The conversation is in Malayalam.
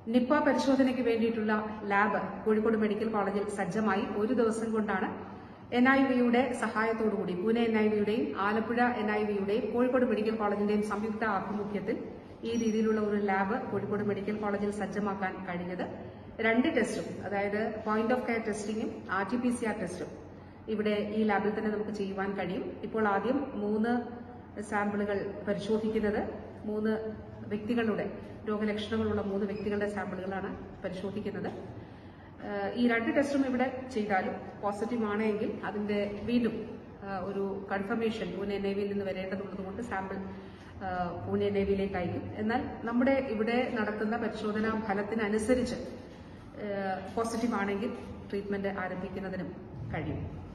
നിപ്പ പരിശോധനയ്ക്ക് വേണ്ടിയിട്ടുള്ള ലാബ് കോഴിക്കോട് മെഡിക്കൽ കോളേജിൽ സജ്ജമായി ഒരു ദിവസം കൊണ്ടാണ് എൻ ഐ വിയുടെ സഹായത്തോടുകൂടി പൂനെ എൻ ഐ വിയുടെയും ആലപ്പുഴ എൻ ഐ വിയുടെയും കോഴിക്കോട് മെഡിക്കൽ കോളേജിന്റെയും സംയുക്ത ആഭിമുഖ്യത്തിൽ ഈ രീതിയിലുള്ള ഒരു ലാബ് കോഴിക്കോട് മെഡിക്കൽ കോളേജിൽ സജ്ജമാക്കാൻ കഴിഞ്ഞത് രണ്ട് ടെസ്റ്റും അതായത് പോയിന്റ് ഓഫ് കെയർ ടെസ്റ്റിങ്ങും R T P C R ടെസ്റ്റും ഇവിടെ ഈ ലാബിൽ തന്നെ നമുക്ക് ചെയ്യുവാൻ കഴിയും ഇപ്പോൾ ആദ്യം മൂന്ന് സാമ്പിളുകൾ പരിശോധിക്കുന്നത് മൂന്ന് വ്യക്തികളുടെ രോഗലക്ഷണങ്ങളുള്ള മൂന്ന് വ്യക്തികളുടെ സാമ്പിളുകളാണ് പരിശോധിക്കുന്നത് ഏഹ് ഈ രണ്ട് ടെസ്റ്റും ഇവിടെ ചെയ്താലും പോസിറ്റീവ് ആണെങ്കിൽ അതിന്റെ വീണ്ടും ഏഹ് ഒരു കൺഫർമേഷൻ പൂനെ നേവിയിൽ നിന്ന് വരേണ്ടതുള്ളത് കൊണ്ട് സാമ്പിൾ ഏഹ് പൂനെ നേവിയിലേക്ക് അയക്കും എന്നാൽ നമ്മുടെ ഇവിടെ നടത്തുന്ന പരിശോധനാ ഫലത്തിനനുസരിച്ച് പോസിറ്റീവ് ആണെങ്കിൽ ട്രീറ്റ്മെന്റ് ആരംഭിക്കുന്നതിനും കഴിയും